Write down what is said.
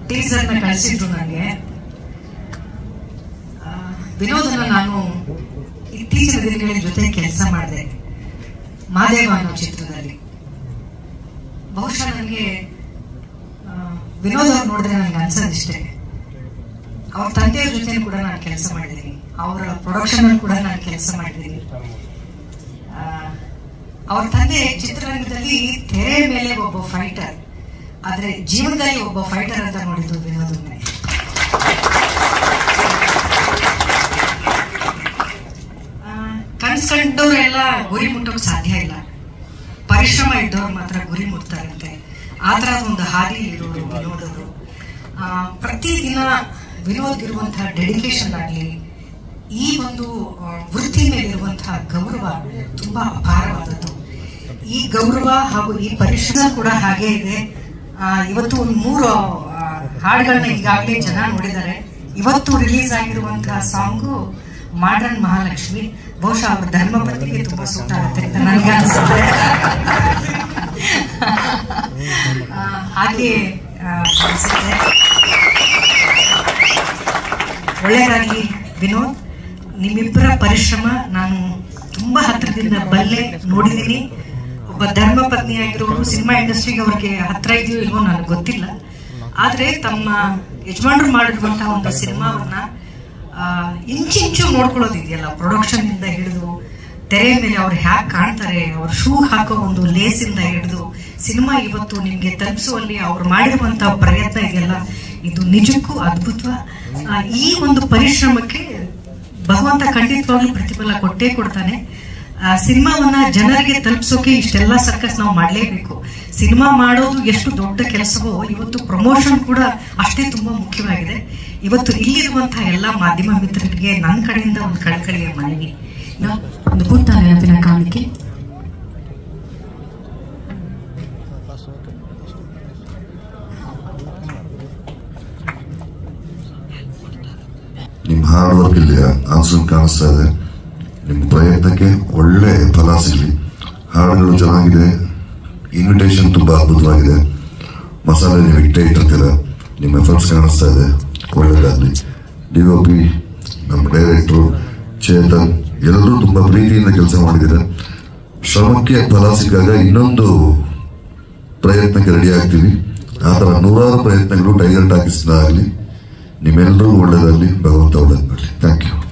ಟೀಸರ್ನ ಕಳಿಸಿದ್ರು ನನಗೆ ಆ, ವಿನೋದನ ನಾನು ಇತ್ತೀಚಿನ ದಿನಗಳ ಜೊತೆ ಕೆಲಸ ಮಾಡಿದೆ ಮಾದೇವ ಅನ್ನೋ ಚಿತ್ರದಲ್ಲಿ ಬಹುಶಃ ನನಗೆ ವಿನೋದ್ ಅವ್ರು ನೋಡಿದ್ರೆ ನನಗೆ ಅನ್ಸೋದಿಷ್ಟೇ ಅವ್ರ ತಂದೆಯವ್ರ ಜೊತೆ ಕೂಡ ನಾನು ಕೆಲಸ ಮಾಡಿದ್ದೀನಿ ಅವರ ಪ್ರೊಡಕ್ಷನ್ ಕೂಡ ನಾನು ಕೆಲಸ ಮಾಡಿದ್ದೀನಿ ಆ, ಅವ್ರ ತಂದೆ ಚಿತ್ರರಂಗದಲ್ಲಿ ತೆರೆ ಮೇಲೆ ಒಬ್ಬ ಫೈಟರ್ ಆದ್ರೆ ಜೀವನದಲ್ಲಿ ಒಬ್ಬ ಫೈಟರ್ ಅಂತ ನೋಡಿದ್ದು ವಿನೋದನ್ನೇ ಆ, ಕನ್ಸ್ ಕಂಡವ್ರೆಲ್ಲ ಗುರಿ ಮುಟ್ಟೋಕ್ ಸಾಧ್ಯ ಇಲ್ಲ ಪರಿಶ್ರಮ ಇದ್ದವ್ರು ಮಾತ್ರ ಗುರಿ ಮುಟ್ತಾರಂತೆ ಆ ತರದ ಒಂದು ಹಾದಿ ಇರೋರು ವಿನೋದವರು ಆ, ಪ್ರತಿದಿನ ವಿನೋದ್ ಇರುವಂತಹ ಡೆಡಿಕೇಶನ್ ಆಗಲಿ ಈ ಒಂದು ಆ, ವೃತ್ತಿ ಮೇಲಿರುವಂತಹ ಗೌರವ ತುಂಬಾ ಅಪಾರವಾದದ್ದು ಈ ಗೌರವ ಹಾಗೂ ಈ ಪರಿಶ್ರಮ ಕೂಡ ಹಾಗೆ ಇದೆ ಆ, ಇವತ್ತು ಒಂದು ಮೂರು ಆ, ಹಾಡುಗಳನ್ನ ಈಗಾಗಲೇ ಜನ ನೋಡಿದ್ದಾರೆ ಇವತ್ತು ರಿಲೀಸ್ ಆಗಿರುವಂತಹ ಸಾಂಗು ಮಾಡರ್ನ್ ಮಹಾಲಕ್ಷ್ಮಿ ಬಹುಶಃ ಅವ್ರ ಧರ್ಮಪತ್ನಿಗೆ ತುಂಬಾ ಸೂಟ್ ಆಗುತ್ತೆ ಅಂತ ನನಗೆ ಅನಿಸುತ್ತೆ ಆ, ಹಾಗೆ ಆ, ಅನ್ಸುತ್ತೆ ಒಳ್ಳೆಯದಾಗಿ ವಿನೋದ್ ನಿಮ್ಮಿಬ್ಬರ ಪರಿಶ್ರಮ ನಾನು ತುಂಬಾ ಹತ್ರದಿಂದ ಬಲ್ಲೆ ನೋಡಿದ್ದೀನಿ ಒಬ್ಬ ಧರ್ಮ ಪತ್ನಿಯಾಗಿರೋರು ಸಿನಿಮಾ ಇಂಡಸ್ಟ್ರಿಗೆ ಅವ್ರಿಗೆ ಹತ್ರ ಇದೆಯೋ ಇಲ್ವೋ ನನಗೆ ಗೊತ್ತಿಲ್ಲ ಆದ್ರೆ ತಮ್ಮ ಯಜಮಾನರು ಮಾಡಿರುವಂತಹ ಒಂದು ಸಿನಿಮಾವನ್ನ ಆ, ಇಂಚಿಂಚು ನೋಡ್ಕೊಳ್ಳೋದಿದೆಯಲ್ಲ ಪ್ರೊಡಕ್ಷನ್ ಇಂದ ಹಿಡಿದು ತೆರೆ ಮೇಲೆ ಅವ್ರು ಹ್ಯಾಕ್ ಕಾಣ್ತಾರೆ ಅವ್ರ ಶೂ ಹಾಕೋ ಒಂದು ಲೇಸಿಂದ ಹಿಡಿದು ಸಿನಿಮಾ ಇವತ್ತು ನಿಮ್ಗೆ ತಲುಪಿಸುವಲ್ಲಿ ಅವ್ರು ಮಾಡಿರುವಂತಹ ಪ್ರಯತ್ನ ಇದೆಯಲ್ಲ ಇದು ನಿಜಕ್ಕೂ ಅದ್ಭುತ ಆ, ಈ ಒಂದು ಪರಿಶ್ರಮಕ್ಕೆ ಭಗವಂತ ಖಂಡಿತವಾಗ್ಲೂ ಪ್ರತಿಫಲ ಕೊಟ್ಟೇ ಕೊಡ್ತಾನೆ ಆ, ಸಿನಿಮಾವನ್ನ ಜನರಿಗೆ ತಲುಪಿಸೋಕೆ ಇಷ್ಟೆಲ್ಲ ಸರ್ಕಸ್ ನಾವು ಮಾಡಲೇಬೇಕು ಸಿನಿಮಾ ಮಾಡೋದು ಎಷ್ಟು ದೊಡ್ಡ ಕೆಲಸವೋ ಇವತ್ತು ಪ್ರಮೋಷನ್ ಕೂಡ ಅಷ್ಟೇ ತುಂಬಾ ಮುಖ್ಯವಾಗಿದೆ ಇವತ್ತು ಇಲ್ಲಿರುವಂತಹ ಎಲ್ಲ ಮಾಧ್ಯಮ ಮಿತ್ರರಿಗೆ ನನ್ನ ಕಡೆಯಿಂದ ಒಂದು ಕಳಕಳಿಯ ಮನವಿ ನ- ಒಂದು ಪುಟ್ಟ ನೆನಪಿನ ಕಾಣಿಕೆ ನಿಮ್ಮ ಹಾರ್ಡ್ ವರ್ಕ್ ಇಲ್ಲಿ ಆನ್ಸರ್ ಕಾಣಿಸ್ತಾ ಇದೆ ನಿಮ್ಮ ಪ್ರಯತ್ನಕ್ಕೆ ಒಳ್ಳೆ ಫಲ ಸಿಗಲಿ ಹಾಡುಗಳು ಚೆನ್ನಾಗಿದೆ ಇನ್ವಿಟೇಷನ್ ತುಂಬಾ ಅದ್ಭುತವಾಗಿದೆ ಮಸಾಲೆ ನೀವು ಇಟ್ಟೇ ಇಟ್ಟಿರ್ತೀರ ನಿಮ್ಮ ಎಫರ್ಟ್ಸ್ ಕಾಣಿಸ್ತಾ ಇದೆ ಒಳ್ಳೇದಾಗಲಿ ಡಿ ಒ ಪಿ ನಮ್ಮ ಡೈರೆಕ್ಟ್ರು ಚೇತನ್ ಎಲ್ಲರೂ ತುಂಬಾ ಪ್ರೀತಿಯಿಂದ ಕೆಲಸ ಮಾಡಿದ್ದೀರ ಶ್ರಮಕ್ಕೆ ಫಲ ಸಿಕ್ಕಾಗ ಇನ್ನೊಂದು ಪ್ರಯತ್ನಕ್ಕೆ ರೆಡಿ ಆಗ್ತೀವಿ ಆ ಥರ ನೂರಾರು ಪ್ರಯತ್ನಗಳು ಟೈಗರ್ ಟಾಕೀಸ್ನ ಆಗಲಿ ನಿಮ್ಮೆಲ್ಲರೂ ಒಳ್ಳೇದಾಗಲಿ ಭಗವಂತ ಒಳ್ಳೇದು ಮಾಡಲಿ ಥ್ಯಾಂಕ್ ಯು